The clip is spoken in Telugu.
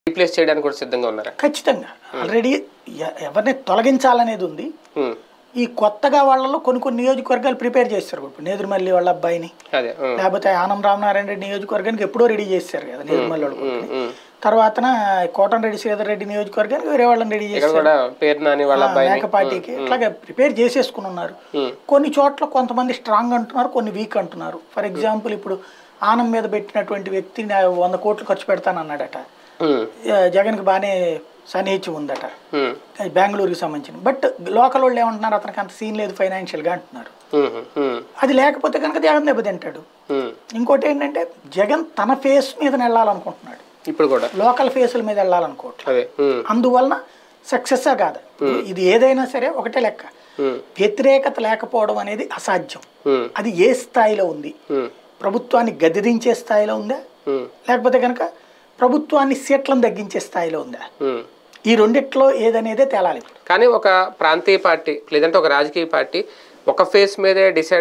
రీప్లేస్ చేయడానికి కూడా సిద్ధంగా ఉన్నారా ఖచ్చితంగా ఆల్రెడీ ఎ- ఎవరిని తొలగించాలనేది ఉంది ఉమ్, ఈ కొత్తగా వాళ్ళలో కొన్ని కొన్ని నియోజకవర్గాలు ప్రిపేర్ చేస్తారు ఇప్పుడు నేదురుమల్లి వాళ్ళ అబ్బాయిని అదే ఉమ్, లేకపోతే ఆనం రామనారాయణ రెడ్డి నియోజకవర్గానికి ఎప్పుడో రెడీ చేశారు కదా నేదురుమల్లి వాళ్ళు ఉమ్, ఉమ్. తర్వాతన కోటంరెడ్డి శ్రీధర్ రెడ్డి నియోజకవర్గానికి వేరే వాళ్ళని రెడీ ఇక్కడ చేశారు కూడా పేరు నాని వాళ్ళ అబ్బాయిని మేకపాటికి ఇట్లాగే ప్రిపేర్ చేసేసుకుని ఉన్నారు ఉమ్, కొన్ని చోట్ల కొంతమంది స్ట్రాంగ్ అంటున్నారు కొన్ని వీక్ అంటున్నారు ఫర్ ఎగ్జాంపుల్ ఇప్పుడు ఆనం మీద పెట్టినటువంటి వ్యక్తి నా వంద కోట్లు ఖర్చు పెడతానన్నాడట ఉమ్, ఆ, జగన్కి బాగానే సన్నిహిత్యం ఉందట ఉమ్, అది బెంగళూరుకి సంబంధించిన బట్ లోకల్ వాళ్ళు ఏమంటున్నారు అతనికి అంత సీన్ లేదు ఫైనాన్షియల్గా అంటున్నారు ఉమ్, ఉమ్, అది లేకపోతే కనుక జగన్ దెబ్బతింటాడు ఉమ్. ఇంకోటి ఏంటంటే జగన్ తన ఫేస్ మీద వెళ్ళాలనుకుంటున్నాడు ఇప్పుడు కూడా లోకల్ ఫేసుల మీద వెళ్ళాలనుకోవట్లేదు అదే ఉమ్, అందువలన సక్సెస్సా కాదు ఇది ఏదైనా సరే ఒకటే లెక్క ఉమ్, వ్యతిరేకత లేకపోవడం అనేది అసాధ్యం ఉమ్, అది ఏ స్థాయిలో ఉంది ఉమ్, ప్రభుత్వాన్ని గదిదించే స్థాయిలో ఉందా ఉమ్, లేకపోతే కనుక ప్రభుత్వాన్ని సీట్లను తగ్గించే స్థాయిలో ఉందా ఉమ్. ఈ రెండిట్లో ఏదనేదే తేలాలి ఇప్పుడు కానీ ఒక ప్రాంతీయ పార్టీ లేదంటే ఒక రాజకీయ పార్టీ ఒక ఫేస్ మీదే డిసైడ్